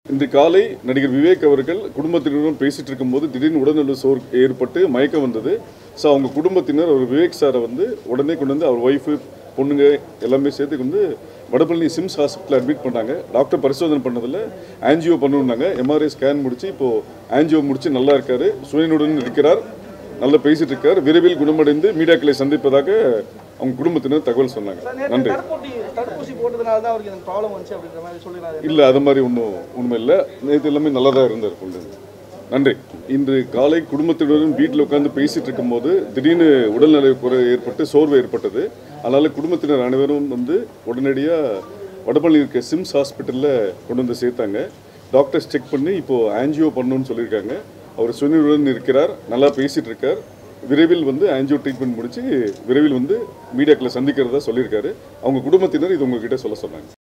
இன்று காலை நடிகர் விவேக் அவர்கள் குடும்பத்தினருடன் பேசிட்டு இருக்கும்போது திடீர்னு உடல்நல சோர் ஏற்பட்டு மயக்கம் வந்தது ஸோ அவங்க குடும்பத்தினர் அவர் விவேக் சாரை வந்து உடனே கொண்டு வந்து அவர் ஒய்ஃபு பொண்ணுங்க எல்லாமே சேர்த்து வந்து வடபழனி சிம்ஸ் ஹாஸ்பிட்டல் அட்மிட் பண்ணாங்க டாக்டர் பரிசோதனை பண்ணதில் ஆன்ஜியோ பண்ணணுன்னாங்க எம்ஆர்ஐ ஸ்கேன் முடிச்சு இப்போது ஆன்ஜியோ முடிச்சு நல்லா இருக்காரு சுயனுடன் இருக்கிறார் நல்லா பேசிட்டு இருக்கார் விரைவில் குணமடைந்து மீடியாக்களை சந்திப்பதாக அவங்க குடும்பத்தினர் தகவல் சொன்னாங்க நேற்று நன்றி தடுப்பூசி தடுப்பூசி போட்டதுனால தான் அவருக்கு இந்த ப்ராப்ளம் வந்துச்சு அப்படின்ற மாதிரி சொல்லிடுறாரு இல்லை அது மாதிரி ஒன்றும் உண்மை இல்லை நேற்று எல்லாமே நல்லா தான் இருந்தார் கொண்டு நன்றி இன்று காலை குடும்பத்தினரும் வீட்டில் உட்காந்து பேசிட்டு இருக்கும்போது திடீர்னு உடல்நல குறை ஏற்பட்டு சோர்வு ஏற்பட்டது அதனால் குடும்பத்தினர் அனைவரும் வந்து உடனடியாக வடபழனி இருக்க சிம்ஸ் ஹாஸ்பிட்டலில் கொண்டு வந்து சேர்த்தாங்க டாக்டர்ஸ் செக் பண்ணி இப்போது ஆன்ஜியோ பண்ணணும்னு சொல்லியிருக்காங்க அவர் சுனிலுடன் இருக்கிறார் நல்லா பேசிட்டு இருக்கார் விரைவில் வந்து ஆன்ஜியோ ட்ரீட்மெண்ட் முடிச்சு விரைவில் வந்து மீடியாக்களை சந்திக்கிறதா சொல்லியிருக்காரு அவங்க குடும்பத்தினர் இது உங்ககிட்ட சொல்ல சொன்னாங்க